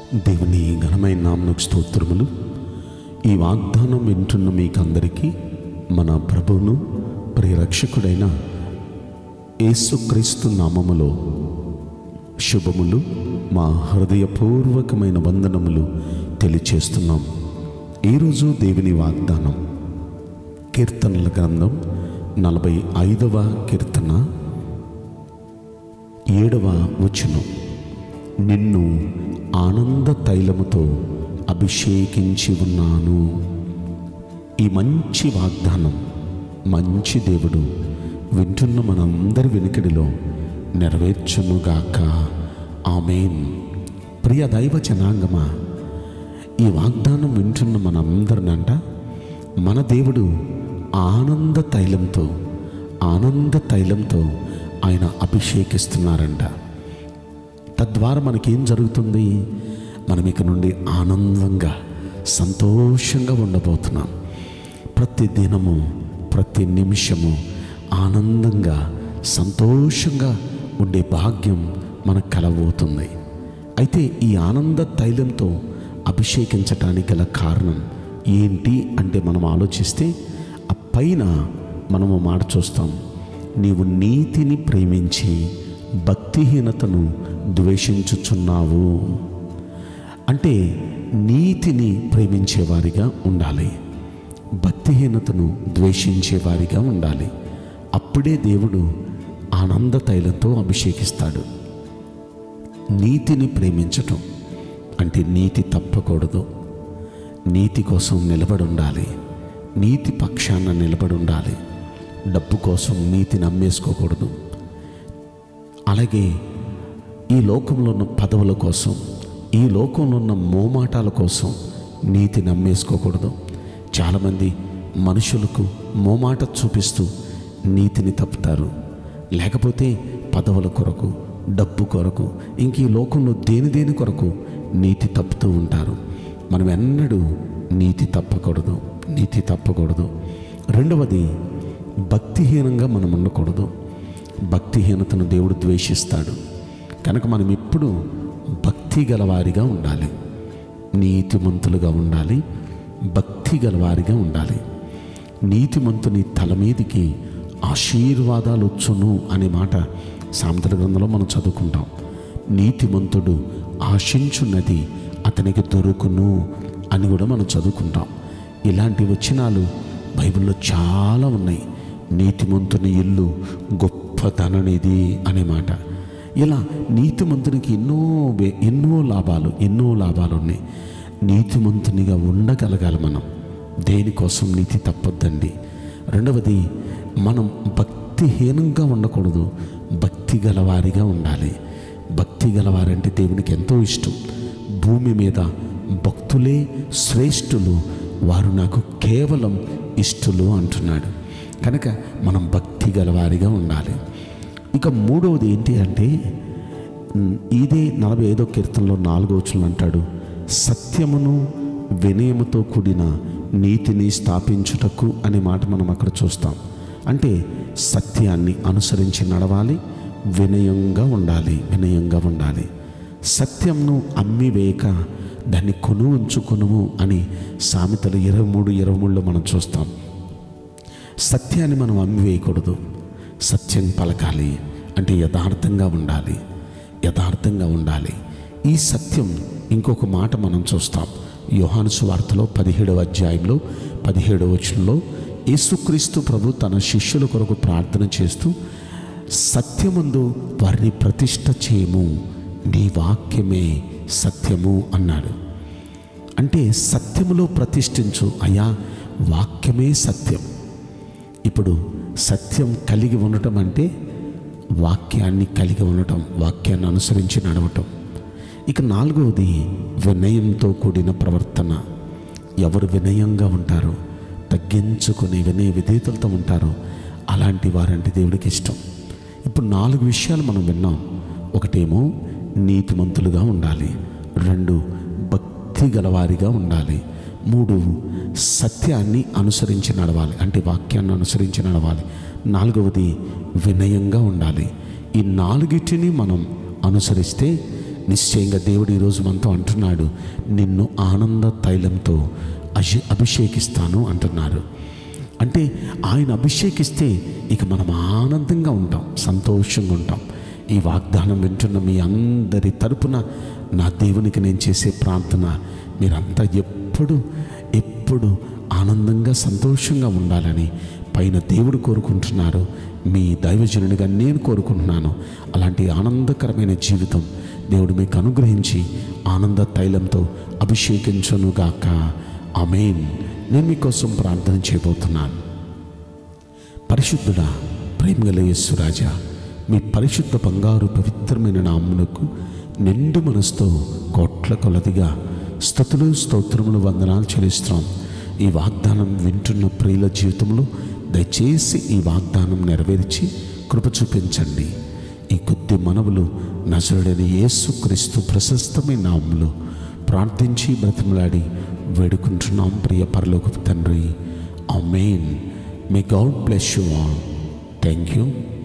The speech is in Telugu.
దేవుని ఘనమైన నామకు స్తోత్రములు ఈ వాగ్దానం వింటున్న మీకందరికీ మన ప్రభువును ప్రియరక్షకుడైన యేసుక్రీస్తు నామములో శుభములు మా హృదయపూర్వకమైన వందనములు తెలియచేస్తున్నాం ఈరోజు దేవుని వాగ్దానం కీర్తనల గ్రంథం నలభై ఐదవ కీర్తన ఏడవ వచనం నిన్ను ఆనంద తైలముతో అభిషేకించి ఉన్నాను ఈ మంచి వాగ్దానం మంచి దేవుడు వింటున్న మనందరి వెనుకడిలో నెరవేర్చునుగాక ఆమెన్ ప్రియ దైవ జనాంగమా ఈ వాగ్దానం వింటున్న మనందరినంట మన దేవుడు ఆనంద తైలంతో ఆనంద తైలంతో ఆయన అభిషేకిస్తున్నారంట తద్వారా మనకేం జరుగుతుంది మనం ఇక నుండి ఆనందంగా సంతోషంగా ఉండబోతున్నాం ప్రతి దినము ప్రతి నిమిషము ఆనందంగా సంతోషంగా ఉండే భాగ్యం మనకు కలబోతుంది అయితే ఈ ఆనంద తైలంతో అభిషేకించటానికి గల కారణం ఏంటి అంటే మనం ఆలోచిస్తే ఆ పైన మనము మాట చూస్తాం నీవు నీతిని ప్రేమించి భక్తిహీనతను ద్వేషించుచున్నావు అంటే నీతిని ప్రేమించేవారిగా ఉండాలి భక్తిహీనతను ద్వేషించేవారిగా ఉండాలి అప్పుడే దేవుడు ఆనంద తైలంతో అభిషేకిస్తాడు నీతిని ప్రేమించటం అంటే నీతి తప్పకూడదు నీతి కోసం నిలబడి ఉండాలి నీతి పక్షాన నిలబడి ఉండాలి డబ్బు కోసం నీతిని అమ్మేసుకోకూడదు అలాగే ఈ లోకంలో ఉన్న పదవుల కోసం ఈ లోకంలో ఉన్న మోమాటాల కోసం నీతిని అమ్మేసుకోకూడదు చాలామంది మనుషులకు మోమాట చూపిస్తూ నీతిని తప్పుతారు లేకపోతే పదవుల కొరకు డబ్బు కొరకు ఇంక ఈ లోకంలో దేని దేని కొరకు నీతి తప్పుతూ ఉంటారు మనం ఎన్నడూ నీతి తప్పకూడదు నీతి తప్పకూడదు రెండవది భక్తిహీనంగా మనం ఉండకూడదు భక్తిహీనతను దేవుడు ద్వేషిస్తాడు కనుక మనం ఎప్పుడు భక్తి గలవారిగా ఉండాలి నీతిమంతులుగా ఉండాలి భక్తి గలవారిగా ఉండాలి నీతిమంతుని తల మీదికి ఆశీర్వాదాలు వచ్చును అనే మాట సామెతల గ్రంథంలో మనం చదువుకుంటాం నీతిమంతుడు ఆశించున్నది అతనికి దొరుకును అని కూడా మనం చదువుకుంటాం ఇలాంటి వచనాలు బైబిల్లో చాలా ఉన్నాయి నీతిమంతుని ఇల్లు గొప్పతననిది అనే మాట ఇలా నీతిమంతునికి ఎన్నో వే- ఎన్నో లాభాలు ఎన్నో లాభాలు ఉన్నాయి నీతిమంతునిగా ఉండగలగాలి మనం దేనికోసం నీతి తప్పొద్దండి రెండవది మనం భక్తిహీనంగా ఉండకూడదు భక్తి గలవారిగా ఉండాలి భక్తి గలవారంటే దేవునికి ఎంతో ఇష్టం భూమి మీద భక్తులే శ్రేష్ఠులు వారు నాకు కేవలం ఇష్టలు అంటున్నాడు కనుక మనం భక్తి గలవారిగా ఉండాలి ఇక మూడవది ఏంటి అంటే ఉమ్, ఇదే నలభై ఐదో కీర్తనలో నాలుగో వచనం అంటాడు సత్యమును వినయముతో కూడిన నీతిని స్థాపించుటకు అనే మాట మనం అక్కడ చూస్తాం అంటే సత్యాన్ని అనుసరించి నడవాలి వినయంగా ఉండాలి వినయంగా ఉండాలి సత్యంను అమ్మివేయక దాన్ని కొను ఉంచుకొనుము అని సామెతలు ఇరవై మూడు ఇరవై మూడులో మనం చూస్తాం సత్యాన్ని మనం అమ్మివేయకూడదు సత్యం పలకాలి అంటే యథార్థంగా ఉండాలి యథార్థంగా ఉండాలి ఈ సత్యం ఇంకొక మాట మనం చూస్తాం యోహాను సువార్తలో పదిహేడవ అధ్యాయంలో పదిహేడవ వచనంలో యేసుక్రీస్తు ప్రభు తన శిష్యుల కొరకు ప్రార్థన చేస్తూ సత్యమందు వారిని ప్రతిష్ట చేయము నీ వాక్యమే సత్యము అన్నాడు అంటే సత్యములో ప్రతిష్ఠించు అయా వాక్యమే సత్యం ఇప్పుడు సత్యం కలిగి ఉండటం అంటే వాక్యాన్ని కలిగి ఉండటం వాక్యాన్ని అనుసరించి నడవటం ఇక నాలుగవది వినయంతో కూడిన ప్రవర్తన ఎవరు వినయంగా ఉంటారో తగ్గించుకుని వినయ విధేతలతో ఉంటారో అలాంటి వారంటే దేవుడికి ఇష్టం ఇప్పుడు నాలుగు విషయాలు మనం విన్నాం ఒకటేమో నీతిమంతులుగా ఉండాలి రెండు భక్తి గలవారిగా ఉండాలి మూడు సత్యాన్ని అనుసరించి నడవాలి అంటే వాక్యాన్ని అనుసరించి నడవాలి నాలుగవది వినయంగా ఉండాలి ఈ నాలుగిటిని మనం అనుసరిస్తే నిశ్చయంగా దేవుడు ఈరోజు మనతో అంటున్నాడు నిన్ను ఆనంద తైలంతో అభి అభిషేకిస్తాను అంటున్నారు అంటే ఆయన అభిషేకిస్తే ఇక మనం ఆనందంగా ఉంటాం సంతోషంగా ఉంటాం ఈ వాగ్దానం వింటున్న మీ అందరి తరపున నా దేవునికి నేను చేసే ప్రార్థన మీరంతా ఎప్పుడు ఎప్పుడు ఆనందంగా సంతోషంగా ఉండాలని పైన దేవుడు కోరుకుంటున్నారు మీ దైవజనుడిగా నేను కోరుకుంటున్నాను అలాంటి ఆనందకరమైన జీవితం దేవుడు మీకు అనుగ్రహించి ఆనంద తైలంతో అభిషేకించునుగాక ఆమెన్ నేను మీకోసం ప్రార్థన చేయబోతున్నాను పరిశుద్ధుడా ప్రేమగల యేసురాజా మీ పరిశుద్ధ బంగారు పవిత్రమైన నామునకు నిండు మనసుతో కోట్ల కొలదిగా స్థుతులు స్తోత్రములు వందనాలు చెల్లిస్తున్నాం ఈ వాగ్దానం వింటున్న ప్రియుల జీవితంలో దయచేసి ఈ వాగ్దానం నెరవేర్చి కృప చూపించండి ఈ కొద్ది మనవులు నజరుడైన యేసుక్రీస్తు ప్రశస్తమైన నామంలో ప్రార్థించి బ్రతిమలాడి వేడుకుంటున్నాం ప్రియ పరలోక తండ్రి ఆమెన్ may god bless you all thank you